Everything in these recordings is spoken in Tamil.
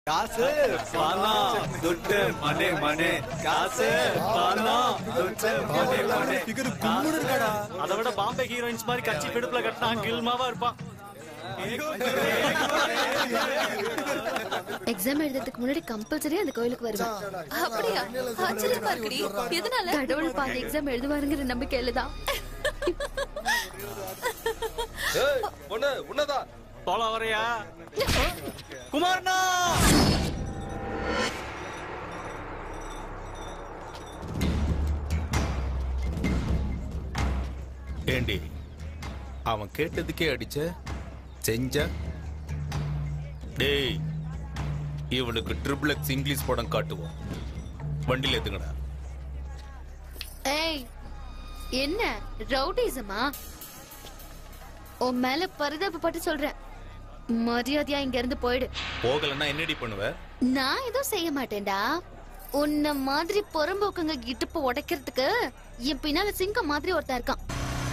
காசு பணம் துட்டு மணி மணி காசு பணம் துட்டு மணி மணி ஃபிகர் கும்முன்னு இருக்கடா அதை விட பாம்பே ஹீரோயின்ஸ் மாதிரி கட்சி பிடிப்புல கட்டினா கில்மாவா இருப்பான் எக்ஸாம் எழுதுறதுக்கு முன்னாடி கம்பல்சரி அந்த கோயிலுக்கு வருவேன் அப்படியா ஆச்சரியமா இருக்குடி எதனால கடவுள் பாதி எக்ஸாம் எழுதுவாருங்கிற நம்பிக்கையில தான் ஏய் பொண்ணு உன்னதான் போலாம் வரையா குமார்னா ஏண்டி அவன் கேட்டதுக்கே அடிச்ச செஞ்ச டேய் இவனுக்கு ட்ரிபிள் எக்ஸ் இங்கிலீஷ் படம் காட்டுவோம் வண்டியில ஏத்துங்கடா ஏய் என்ன ரவுடிசமா உன் மேல பரிதாபப்பட்டு சொல்றேன் மரியாதையா இங்க இருந்து போயிடு போகலன்னா என்னடி பண்ணுவ நான் எதுவும் செய்ய மாட்டேன்டா உன்ன மாதிரி புறம்போக்குங்க இடுப்பு உடைக்கிறதுக்கு என் பின்னால சிங்கம் மாதிரி ஒருத்தன் இருக்கான்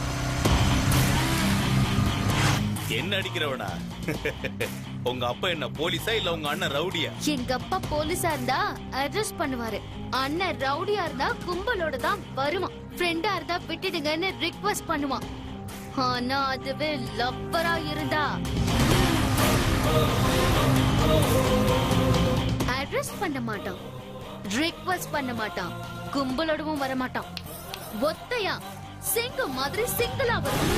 என்ன அடிக்கிறவனா உங்க அப்பா என்ன போலீஸா இல்ல உங்க அண்ணன் ரவுடியா எங்க அப்பா போலீஸா இருந்தா அரெஸ்ட் பண்ணுவாரு அண்ணன் ரவுடியா இருந்தா கும்பலோட தான் வருவான் ஃப்ரெண்டா இருந்தா விட்டுடுங்கன்னு ரிக்வெஸ்ட் பண்ணுவான் ஆனா அதுவே லப்பரா இருந்தா அரெஸ்ட் பண்ண மாட்டான் ரிக்வெஸ்ட் பண்ண மாட்டான் கும்பலோடவும் வர மாட்டான் ஒத்தையா சிங்கம் மாதிரி சிங்கிளா வரும்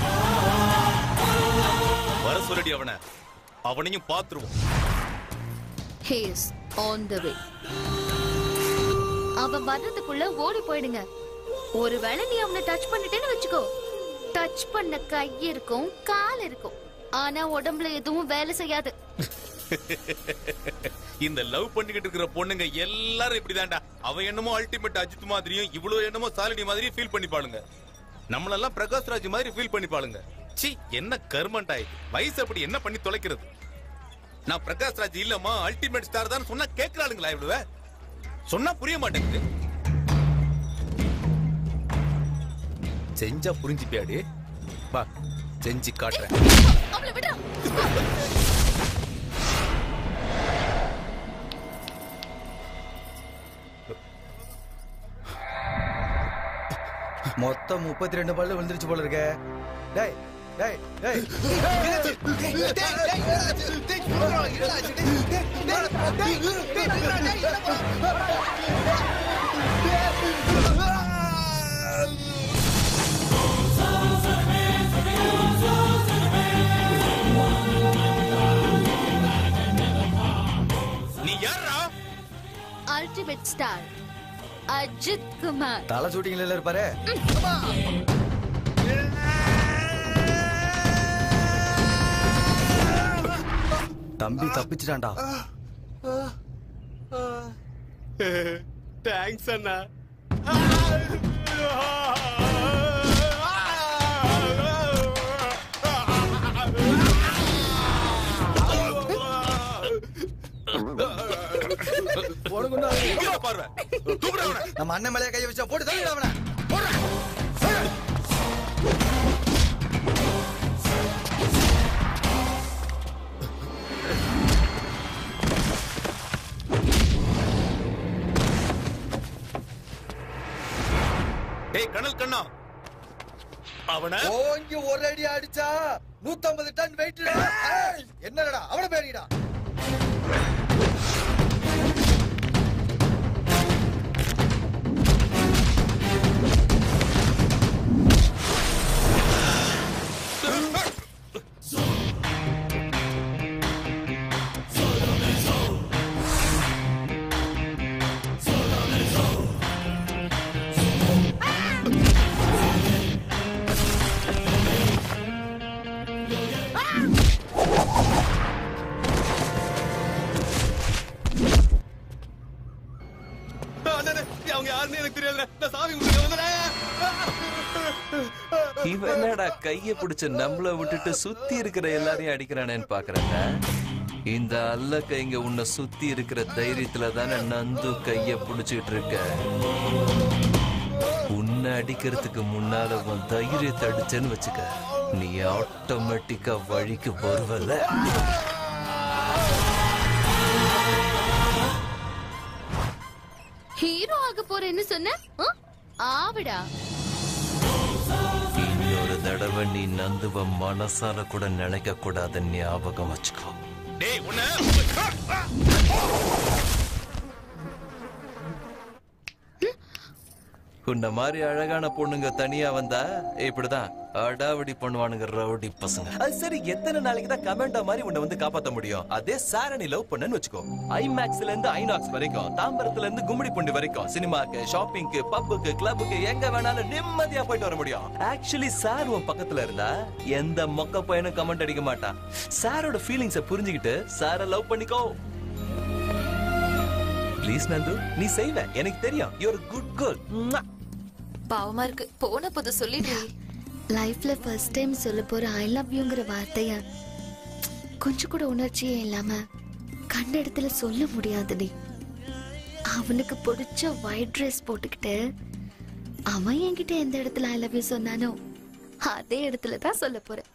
வர சொல்லடி அவன அவனையும் பாத்துருவோம் He is on the way. அவன் வர்றதுக்குள்ள ஓடி போயிடுங்க ஒருவேளை நீ அவனை டச் பண்ணிட்டேன்னு வச்சுக்கோ டச் பண்ண கை இருக்கும் கால் இருக்கும் ஆனா உடம்புல எதுவும் வேலை செய்யாது இந்த லவ் பண்ணிக்கிட்டு இருக்கிற பொண்ணுங்க எல்லாரும் இப்படிதான்டா அவ என்னமோ அல்டிமேட் அஜித் மாதிரியும் இவ்வளவு என்னமோ சாலினி மாதிரியும் ஃபீல் பண்ணிப்பாளுங்க நம்மளெல்லாம் பிரகாஷ் ராஜ் மாதிரி ஃபீல் பண்ணிப்பாளுங்க சி என்ன கர்மண்டா இது வயசு அப்படி என்ன பண்ணி தொலைக்கிறது நான் பிரகாஷ் ராஜ் இல்லம்மா அல்டிமேட் ஸ்டார் தான் சொன்னா கேக்குறாளுங்களா இவ்வளவு சொன்னா புரிய மாட்டேங்குது செஞ்சா புரிஞ்சுப்பியாடி வா செஞ்சு காட்டுறேன் அவளை விடுறா மொத்தம் முப்பத்தி ரெண்டு பல்லு விழுந்துருச்சு போல இருக்க டேய் டேய் டேய் நீ யாரா அல்டிமேட் ஸ்டார் அஜித் குமார் தலை ஷூட்டிங்ல இருப்பாரு தம்பி தப்பிச்சிட்டான்டா தேங்க்ஸ் அண்ணா இங்க பார்வை தூக்குடா அவனை. நம்ம அண்ணன் மேலே கைய வச்சா போட்டு தள்ளிட அவனை டேய் கனல் கண்ணா அவன ஓங்கி ஒரு அடி அடிச்சா நூத்தம்பது டன் வெயிட் என்னடா அவன பேரிடா அவங்க யாருன்னு எனக்கு தெரியல நான் சாமி கும்பிட்டு வந்துடுறேன் இவன் என்னடா கைய பிடிச்சு நம்மள விட்டுட்டு சுத்தி இருக்கிற எல்லாரையும் அடிக்கிறானேன்னு பாக்குறேன்டா இந்த அல்ல கைங்க உன்னை சுத்தி இருக்கிற தைரியத்துல தானே நந்து கைய பிடிச்சிட்டு இருக்க உன்னை அடிக்கிறதுக்கு முன்னால உன் தைரியத்தை அடிச்சேன்னு வச்சுக்க நீ ஆட்டோமேட்டிக்கா வழிக்கு வருவல போறேன்னு சொன்ன ஆ? ஆவிடா இன்னொரு தடவை நீ நந்துவ மனசால கூட நினைக்க கூடாத ஞாபகம் வச்சுக்கோ டேய் உன்ன உன்ன மாதிரி அழகான பொண்ணுங்க தனியா வந்தா இப்படிதான் அடாவடி பண்ணுவானுங்க ரவுடி பசங்க அது சரி எத்தனை நாளைக்கு தான் கமெண்டா மாதிரி உன்னை வந்து காப்பாத்த முடியும் அதே சாரணி லவ் பண்ணன்னு வச்சுக்கோ ஐமேக்ஸ்ல இருந்து ஐநாக்ஸ் வரைக்கும் தாம்பரத்துல இருந்து கும்மிடி பூண்டி வரைக்கும் சினிமாக்கு ஷாப்பிங்க்கு பப்புக்கு கிளப்புக்கு எங்க வேணாலும் நிம்மதியா போயிட்டு வர முடியும் ஆக்சுவலி சார் உன் பக்கத்துல இருந்தா எந்த மொக்க பையனும் கமெண்ட் அடிக்க மாட்டான் சாரோட ஃபீலிங்ஸ புரிஞ்சுக்கிட்டு சார லவ் பண்ணிக்கோ ப்ளீஸ் நந்து நீ செய்வ எனக்கு தெரியும் யூ குட் கேர்ள் பாவமா இருக்கு போன போது சொல்லிடு லைஃப்ல ஃபர்ஸ்ட் டைம் சொல்ல போற ஐ லவ் யூங்கிற வார்த்தைய கொஞ்சம் கூட உணர்ச்சியே இல்லாம கண்ட இடத்துல சொல்ல முடியாதுடி அவனுக்கு பிடிச்ச ஒயிட் ட்ரெஸ் போட்டுக்கிட்டு அவன் என்கிட்ட எந்த இடத்துல ஐ லவ் யூ சொன்னானோ அதே இடத்துல தான் சொல்ல போறேன்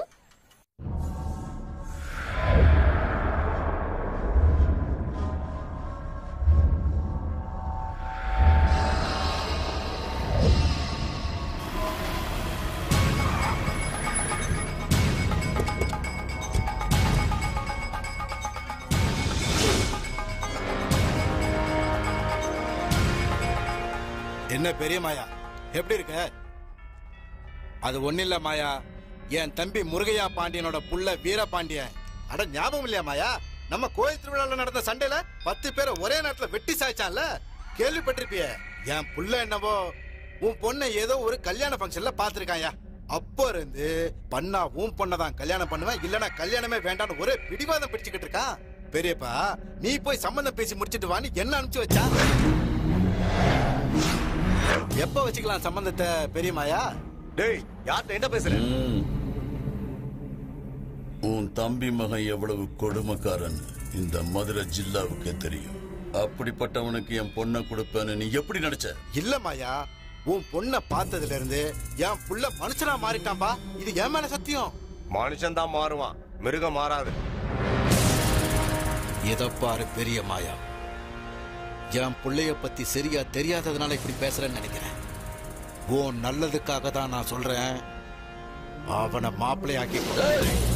என்ன பெரிய மாயா எப்படி இருக்க அது ஒண்ணு இல்ல மாயா என் தம்பி முருகையா பாண்டியனோட புள்ள வீரபாண்டியன் அட ஞாபகம் இல்லையா மாயா நம்ம கோயில் திருவிழால நடந்த சண்டையில பத்து பேரை ஒரே நேரத்துல வெட்டி சாய்ச்சான்ல கேள்விப்பட்டிருப்பிய என் புள்ள என்னவோ உன் பொண்ணை ஏதோ ஒரு கல்யாண ஃபங்க்ஷன்ல பாத்திருக்காயா அப்போ இருந்து பண்ணா உன் பொண்ணை தான் கல்யாணம் பண்ணுவேன் இல்லனா கல்யாணமே வேண்டாம்னு ஒரே பிடிவாதம் பிடிச்சுக்கிட்டு இருக்கான் பெரியப்பா நீ போய் சம்பந்தம் பேசி முடிச்சிட்டு வான்னு என்ன அனுப்பிச்சு வச்சா எப்ப வச்சுக்கலாம் சம்பந்தத்தை பெரியமாயா டேய் யார்கிட்ட என்ன பேசுற உன் தம்பி மகன் எவ்வளவு கொடுமைக்காரன் இந்த மதுரை ஜில்லாவுக்கே தெரியும் அப்படிப்பட்டவனுக்கு என் பொண்ணை கொடுப்பேன்னு நீ எப்படி நினைச்ச இல்ல மாயா உன் பொண்ண பார்த்ததுல இருந்து என் புள்ள மனுஷனா மாறிட்டான்பா இது என் மேல சத்தியம் மனுஷன் தான் மாறுவான் மிருகம் மாறாது இத பாரு பெரிய மாயா என் புள்ளைய பத்தி சரியா தெரியாததுனால இப்படி பேசுறேன்னு நினைக்கிறேன் உன் நல்லதுக்காக தான் நான் சொல்றேன் அவனை மாப்பிள்ளையாக்கி கொடு.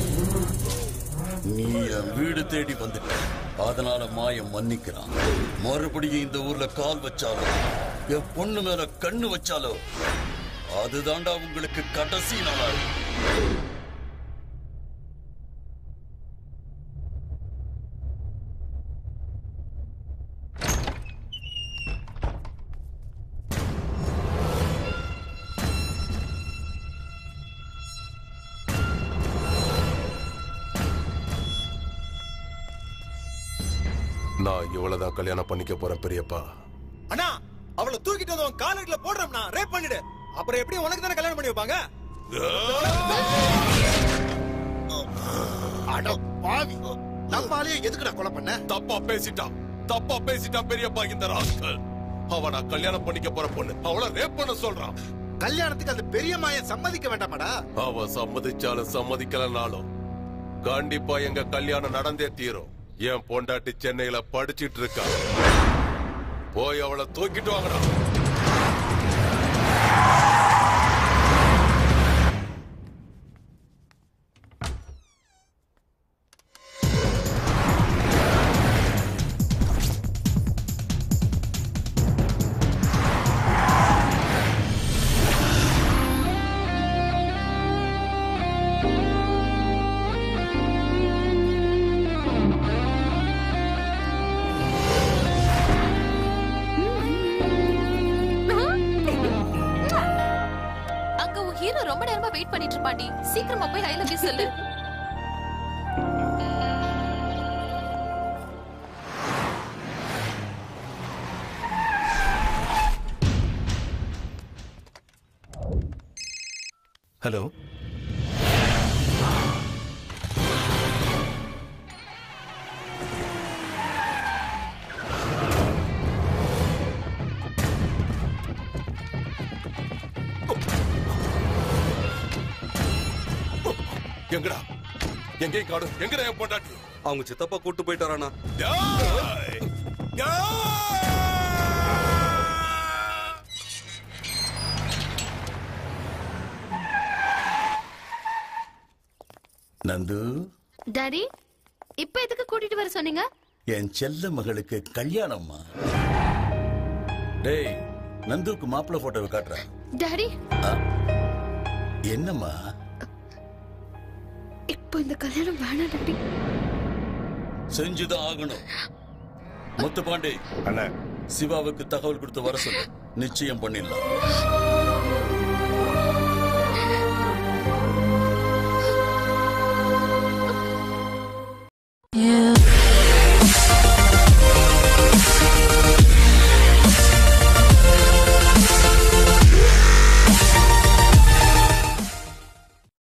நீ என் வீடு தேடி வந்துட்ட அதனால மாயம் மன்னிக்கிறான் மறுபடியும் இந்த ஊர்ல கால் வச்சாலோ என் பொண்ணு மேல கண்ணு வச்சாலோ அதுதான்டா உங்களுக்கு கடைசி நாளா நான் இவ்வளவுதான் கல்யாணம் பண்ணிக்க போறேன் பெரியப்பா அண்ணா அவளை தூக்கிட்டு வந்து உன் காலர்ல போடுறோம்னா ரேப் பண்ணிடு அப்புறம் எப்படி உனக்கு தானே கல்யாணம் பண்ணி வைப்பாங்க அட பாவி நம்மாலேயே எதுக்குடா கொலை பண்ண தப்பா பேசிட்டான் தப்பா பேசிட்டான் பெரியப்பா இந்த ராஸ்கல் அவனா கல்யாணம் பண்ணிக்க போற பொண்ணு அவளை ரேப் பண்ண சொல்றான் கல்யாணத்துக்கு அந்த பெரிய மாயன் சம்மதிக்க வேண்டாமாடா அவ சம்மதிச்சாலும் சம்மதிக்கலனாலும் கண்டிப்பா எங்க கல்யாணம் நடந்தே தீரும் என் பொண்டாட்டி சென்னையில படிச்சிட்டு இருக்கா போய் அவளை தூக்கிட்டு வாங்கடா அங்க உன் ஹீரோ ரொம்ப நேரமா வெயிட் பண்ணிட்டு இருப்பாண்டி சீக்கிரமா போய் ஐ லவ் யூ சொல்லு ஹலோ எங்கடா எங்கேயும் காடு எங்கடா என் பொண்டாட்டி அவங்க சித்தப்பா கூட்டு போயிட்டாரானா டேய்! டேய்! நந்து டாடி இப்ப எதுக்கு கூட்டிட்டு வர சொன்னீங்க என் செல்ல மகளுக்கு கல்யாணம்மா டேய் நந்துவுக்கு மாப்பிள்ளை போட்டோவை காட்டுறேன் டாடி ஆ? என்னம்மா இப்போ இந்த கல்யாணம் வேணாம் டாடி செஞ்சுதான் ஆகணும் முத்துப்பாண்டி அண்ணா சிவாவுக்கு தகவல் கொடுத்து வர சொல்லு நிச்சயம் பண்ணிடலாம்